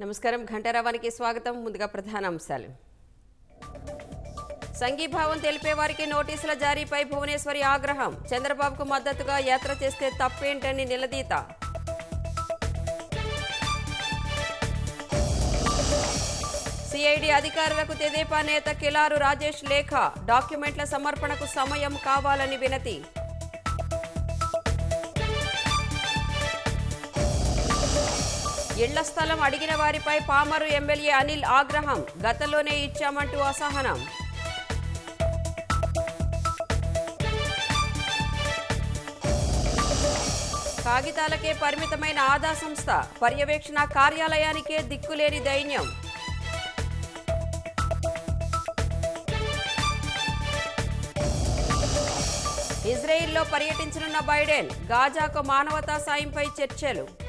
నమస్కారం ఘంటారావానికి స్వాగతం ముందుగా ప్రధాన అంశాలు సంఘీభావం తెలిపే వారికి నోటీసుల జారీపై భువనేశ్వరి ఆగ్రహం చంద్రబాబుకు మద్దతుగా యాత్ర చేస్తే తప్పేంటని నిలదీత సిఐడి అధికారులకు తెదేపా నేత కిలారు రాజేష్ లేఖ డాక్యుమెంట్ల సమర్పణకు సమయం కావాలని వినతి ఇళ్ల స్థలం అడిగిన వారిపై పామరు ఎమ్మెల్యే అనిల్ ఆగ్రహం గతంలోనే ఇచ్చామంటూ అసహనం కాగితాలకే పరిమితమైన ఆదా సంస్థ పర్యవేక్షణ కార్యాలయానికే దిక్కులేని దైన్యం ఇజ్రాయిల్లో పర్యటించనున్న బైడెన్ గాజాకు మానవతా సాయంపై చర్చలు